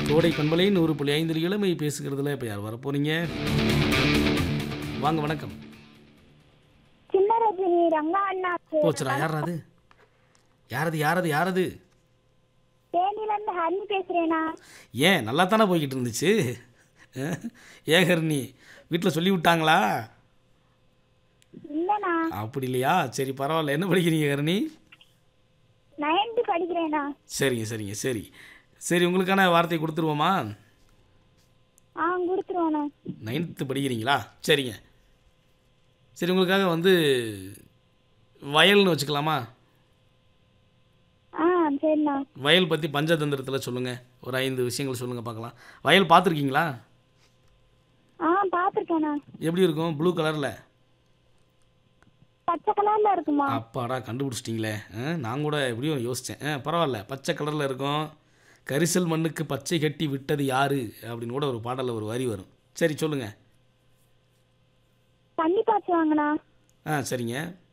கோடை பண்பலை நூறு புள்ளி ஐந்து இளமை பேசுகிறதுல இப்போ யார் வர போறீங்க வாங்க வணக்கம் சின்ன ரஜினி ரங்கா அண்ணா போச்சுடா யாரது யாரது யாரது யாரது தேனில இருந்து ஹரிணி பேசுறேனா ஏன் நல்லா தானே போய்கிட்டு இருந்துச்சு அஹ், ஏன் ஹரிணி வீட்டில் சொல்லி விட்டாங்களா இல்லண்ணா அப்படி இல்லையா சரி பரவாயில்ல என்ன படிக்கிறீங்க ஹரிணி நைன்த்து படிக்கிறேனா சரிங்க சரிங்க சரி சரி உங்களுக்கான வார்த்தை கொடுத்துருவோமா ஆ கொடுத்துருவோண்ணா நைன்த்து படிக்கிறீங்களா சரிங்க சரி உங்களுக்காக வந்து வயல்னு வச்சுக்கலாமா ஆ சரிண்ணா வயல் பற்றி பஞ்சதந்திரத்தில் சொல்லுங்கள் ஒரு ஐந்து விஷயங்கள் சொல்லுங்கள் பார்க்கலாம் வயல் பார்த்துருக்கீங்களா ஆ பார்த்துருக்கேண்ணா எப்படி இருக்கும் ப்ளூ கலரில் பச்சை கலர்ல இருக்குமா அப்பாடா கண்டுபிடிச்சிட்டிங்களே ஆ, நான் கூட எப்படியும் யோசித்தேன் ஆ பரவாயில்ல பச்சை கலரில் இருக்கும் கரிசல் மண்ணுக்கு பச்சை கட்டி விட்டது யாரு அப்படின்னு கூட ஒரு பாடலில் ஒரு வரி வரும் சரி சொல்லுங்கள் தண்ணி பாய்ச்சுவாங்கண்ணா ஆ சரிங்க